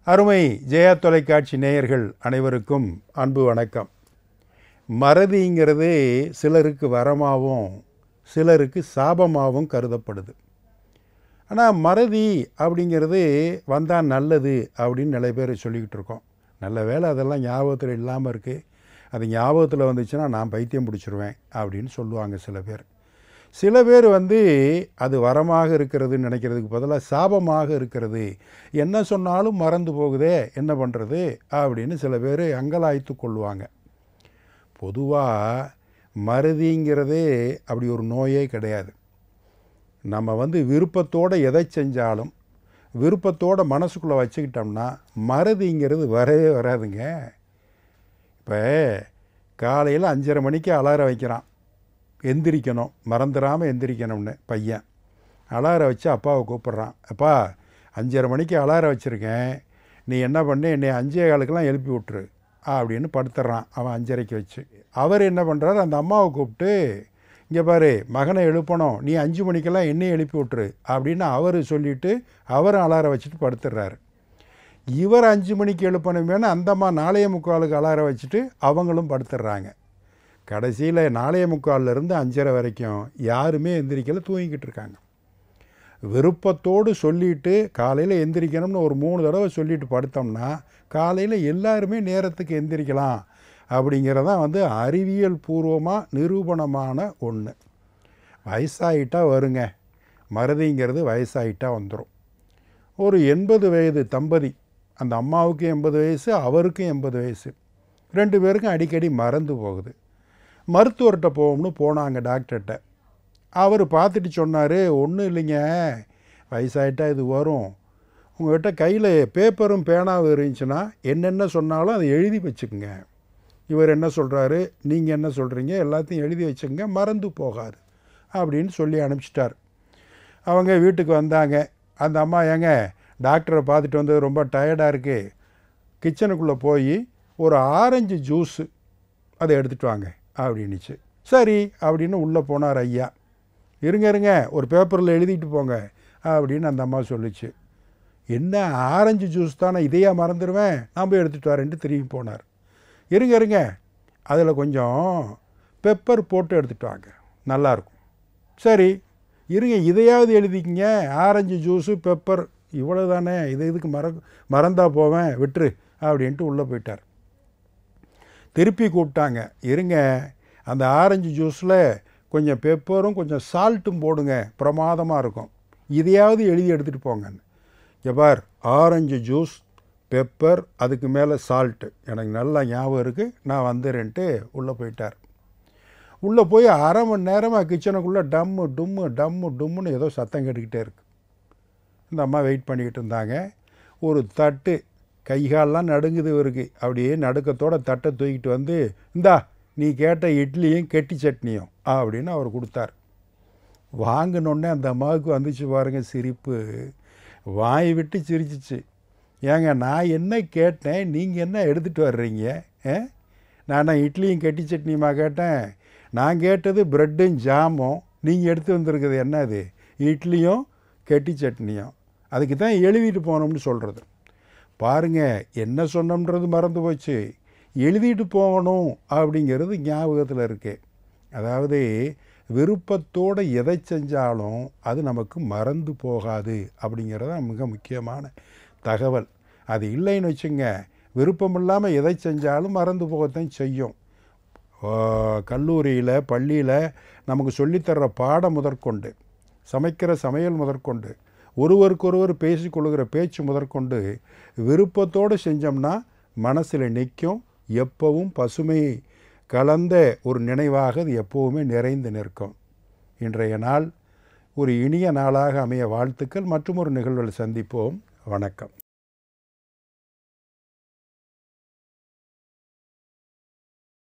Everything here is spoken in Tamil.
அருமை ஜெயா தொலைக்காட்சி நேயர்கள் அனைவருக்கும் அன்பு வணக்கம் மறதிங்கிறது சிலருக்கு வரமாகவும் சிலருக்கு சாபமாகவும் கருதப்படுது ஆனால் மறதி அப்படிங்கிறது வந்தால் நல்லது அப்படின்னு நிறைய பேர் சொல்லிக்கிட்டு இருக்கோம் நல்ல வேளை அதெல்லாம் ஞாபகத்தில் இல்லாமல் இருக்குது அது ஞாபகத்தில் வந்துச்சுன்னா நான் பைத்தியம் பிடிச்சிருவேன் அப்படின்னு சொல்லுவாங்க சில பேர் சில பேர் வந்து அது வரமாக இருக்கிறதுன்னு நினைக்கிறதுக்கு பதிலாக சாபமாக இருக்கிறது என்ன சொன்னாலும் மறந்து போகுதே என்ன பண்ணுறது அப்படின்னு சில பேர் அங்கலாய்த்து கொள்வாங்க பொதுவாக மறதிங்கிறதே அப்படி ஒரு நோயே கிடையாது நம்ம வந்து விருப்பத்தோடு எதை செஞ்சாலும் விருப்பத்தோடு மனசுக்குள்ளே வச்சுக்கிட்டோம்னா மறதிங்கிறது வரவே வராதுங்க இப்போ காலையில் அஞ்சரை மணிக்கு அலாரம் வைக்கிறான் எந்திரிக்கணும் மறந்துடாமல் எந்திரிக்கணும்னு பையன் அலாரம் வச்சு அப்பாவை கூப்பிட்றான் அப்பா அஞ்சரை மணிக்கு அலாரம் வச்சுருக்கேன் நீ என்ன பண்ணு என்னை அஞ்சே காலுக்கெல்லாம் எழுப்பி விட்ரு அப்படின்னு படுத்துட்றான் அவன் அஞ்சரைக்கு வச்சு அவர் என்ன பண்ணுறாரு அந்த அம்மாவை கூப்பிட்டு இங்கே பாரு மகனை எழுப்பணும் நீ அஞ்சு மணிக்கெல்லாம் என்னையும் எழுப்பி விட்ரு அப்படின்னு அவர் சொல்லிவிட்டு அவரும் அலாரம் வச்சுட்டு படுத்துடுறாரு இவர் அஞ்சு மணிக்கு எழுப்பணுமேனு அந்தம்மா நாளைய முக்காலுக்கு அலாரம் வச்சுட்டு அவங்களும் படுத்துடுறாங்க கடைசியில் நாளைய முக்கால்லேருந்து அஞ்சரை வரைக்கும் யாருமே எந்திரிக்கல தூங்கிக்கிட்டு இருக்காங்க விருப்பத்தோடு சொல்லிட்டு காலையில் எந்திரிக்கணும்னு ஒரு மூணு தடவை சொல்லிட்டு படுத்தோம்னா காலையில் எல்லாருமே நேரத்துக்கு எந்திரிக்கலாம் அப்படிங்கிறதான் வந்து அறிவியல் பூர்வமாக நிரூபணமான ஒன்று வயசாகிட்டா வருங்க மறதிங்கிறது வயசாகிட்டா வந்துடும் ஒரு எண்பது வயது தம்பதி அந்த அம்மாவுக்கு எண்பது வயசு அவருக்கும் எண்பது வயசு ரெண்டு பேருக்கும் அடிக்கடி மறந்து போகுது மருத்துவர்கிட்ட போகும்னு போனாங்க டாக்டர்கிட்ட அவர் பார்த்துட்டு சொன்னார் ஒன்றும் இல்லைங்க வயசாயிட்டா இது வரும் உங்கள்கிட்ட கையில் பேப்பரும் பேனாவும் இருந்துச்சுன்னா என்னென்ன சொன்னாலும் அதை எழுதி வச்சுக்கோங்க இவர் என்ன சொல்கிறாரு நீங்கள் என்ன சொல்கிறீங்க எல்லாத்தையும் எழுதி வச்சுக்கோங்க மறந்து போகாது அப்படின்னு சொல்லி அனுப்பிச்சிட்டார் அவங்க வீட்டுக்கு வந்தாங்க அந்த அம்மா ஏங்க டாக்டரை பார்த்துட்டு வந்து ரொம்ப டயர்டாக இருக்குது கிச்சனுக்குள்ளே போய் ஒரு ஆரஞ்சு ஜூஸு அதை எடுத்துகிட்டு வாங்க அப்படின்னுச்சு சரி அப்படின்னு உள்ளே போனார் ஐயா இருங்க இருங்க ஒரு பேப்பரில் எழுதிட்டு போங்க அப்படின்னு அந்த அம்மா சொல்லிச்சு என்ன ஆரஞ்சு ஜூஸ் தானே இதையா மறந்துடுவேன் நான் போய் எடுத்துகிட்டு வரேன்ட்டு திரும்பி போனார் இருங்க இருங்க அதில் கொஞ்சம் பெப்பர் போட்டு எடுத்துகிட்டு வாங்க நல்லாயிருக்கும் சரி இருங்க இதையாவது எழுதிக்கிங்க ஆரஞ்சு ஜூஸு பெப்பர் இவ்வளோ தானே இது இதுக்கு மற மறந்தா போவேன் விட்டுரு அப்படின்ட்டு உள்ளே போயிட்டார் திருப்பி கூப்பிட்டாங்க இருங்க அந்த ஆரஞ்சு ஜூஸில் கொஞ்சம் பெப்பரும் கொஞ்சம் சால்ட்டும் போடுங்க பிரமாதமாக இருக்கும் இதையாவது எழுதி எடுத்துகிட்டு போங்கன்னு எபார் ஆரஞ்சு ஜூஸ் பெப்பர் அதுக்கு மேலே சால்ட்டு எனக்கு நல்லா ஞாபகம் இருக்குது நான் வந்துடுறேன்ட்டு உள்ளே போயிட்டார் உள்ளே போய் அரை மணி நேரமாக கிச்சனுக்குள்ளே டம்மு டும்மு டம்மு டும்முன்னு ஏதோ சத்தம் கேட்டுக்கிட்டே இருக்கு இந்த அம்மா வெயிட் பண்ணிக்கிட்டு இருந்தாங்க ஒரு தட்டு கைகாலெலாம் நடுங்குது இவருக்கு அப்படியே நடுக்கத்தோட தட்டை தூக்கிட்டு வந்து இந்தா நீ கேட்ட இட்லியும் கெட்டி சட்னியும் அப்படின்னு அவர் கொடுத்தார் வாங்கினோடனே அந்த அம்மாவுக்கு வந்துச்சு பாருங்கள் சிரிப்பு வாய் விட்டு சிரிச்சிச்சு ஏங்க நான் என்ன கேட்டேன் நீங்கள் என்ன எடுத்துகிட்டு வர்றீங்க நான் இட்லியும் கெட்டி சட்னியுமா கேட்டேன் நான் கேட்டது ப்ரெட்டும் ஜாமும் நீங்கள் எடுத்து வந்திருக்கிறது என்னது இட்லியும் கெட்டி சட்னியும் அதுக்கு தான் எழுதிட்டு போனோம்னு சொல்கிறது பாருங்கள் என்ன சொன்னோம்ன்றது மறந்து போச்சு எழுதிட்டு போகணும் அப்படிங்கிறது ஞாபகத்தில் இருக்குது அதாவது விருப்பத்தோடு எதை செஞ்சாலும் அது நமக்கு மறந்து போகாது அப்படிங்கிறது மிக முக்கியமான தகவல் அது இல்லைன்னு வச்சுங்க விருப்பம் இல்லாமல் எதை செஞ்சாலும் மறந்து போகத்தான் செய்யும் கல்லூரியில் பள்ளியில் நமக்கு சொல்லித்தர்ற பாடம் முதற்கொண்டு சமைக்கிற சமையல் முதற்கொண்டு ஒருவருக்கொருவர் பேசிக்கொள்கிற பேச்சு முதற்கொண்டு விருப்பத்தோடு செஞ்சோம்னா மனசில் நிற்கும் எப்பவும் பசுமை கலந்த ஒரு நினைவாக அது எப்போவுமே நிறைந்து நிற்கும் இன்றைய நாள் ஒரு இனிய நாளாக அமைய வாழ்த்துக்கள் மற்றும் ஒரு நிகழ்வில் சந்திப்போம் வணக்கம்